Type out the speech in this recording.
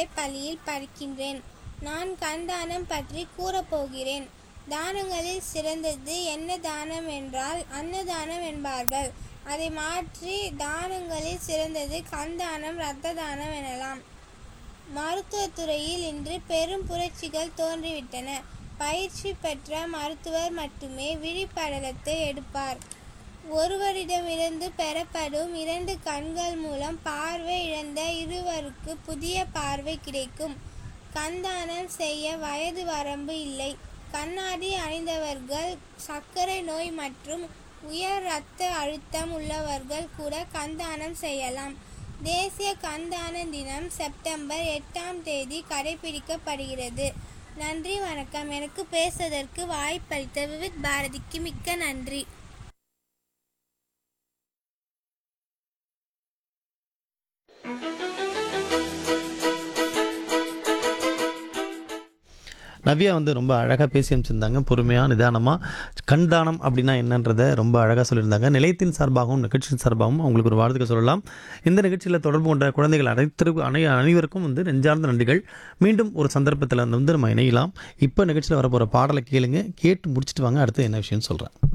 ஆசிரியர் பள்ளியில் படிக்கின்றேன் நான் கண் தானம் பற்றி கூறப்போகிறேன் தானங்களில் சிறந்தது என்ன தானம் என்றால் அன்னதானம் என்பார்கள் அதை மாற்றி தானங்களில் சிறந்தது கண் தானம் இரத்த தானம் எனலாம் மருத்துவத்துறையில் இன்று பெரும் புரட்சிகள் தோன்றிவிட்டன பயிற்சி பெற்ற மருத்துவர் மட்டுமே விழிப்படலத்தை எடுப்பார் ஒருவரிடமிருந்து பெறப்படும் இரண்டு கண்கள் மூலம் பார்வை இழந்த இருவருக்கு புதிய பார்வை கிடைக்கும் கண்தானம் செய்ய வயது வரம்பு இல்லை கண்ணாடி அணிந்தவர்கள் சர்க்கரை நோய் மற்றும் உயர் இரத்த அழுத்தம் உள்ளவர்கள் கூட கண்தானம் செய்யலாம் தேசிய கண்தான தினம் செப்டம்பர் எட்டாம் தேதி கடைபிடிக்கப்படுகிறது நன்றி வணக்கம் எனக்கு பேசுவதற்கு வாய்ப்பளித்த விவித் பாரதிக்கு மிக்க நன்றி நவ்யா வந்து ரொம்ப அழகாக பேசி அமைச்சிருந்தாங்க பொறுமையாக நிதானமாக கண்தானம் அப்படின்னா என்னன்றதை ரொம்ப அழகாக சொல்லியிருந்தாங்க நிலையத்தின் சார்பாகவும் நிகழ்ச்சியின் சார்பாகவும் அவங்களுக்கு ஒரு வார்த்தைக்கு சொல்லலாம் இந்த நிகழ்ச்சியில் தொடர்பு கொண்ட குழந்தைகள் அனைத்து அனை அனைவருக்கும் வந்து நெஞ்சார்ந்த நன்றிகள் மீண்டும் ஒரு சந்தர்ப்பத்தில் வந்து நம்ம இணையலாம் இப்போ நிகழ்ச்சியில் வரப்போகிற பாடலை கேளுங்க கேட்டு முடிச்சுட்டு வாங்க அடுத்து என்ன விஷயம்னு சொல்கிறேன்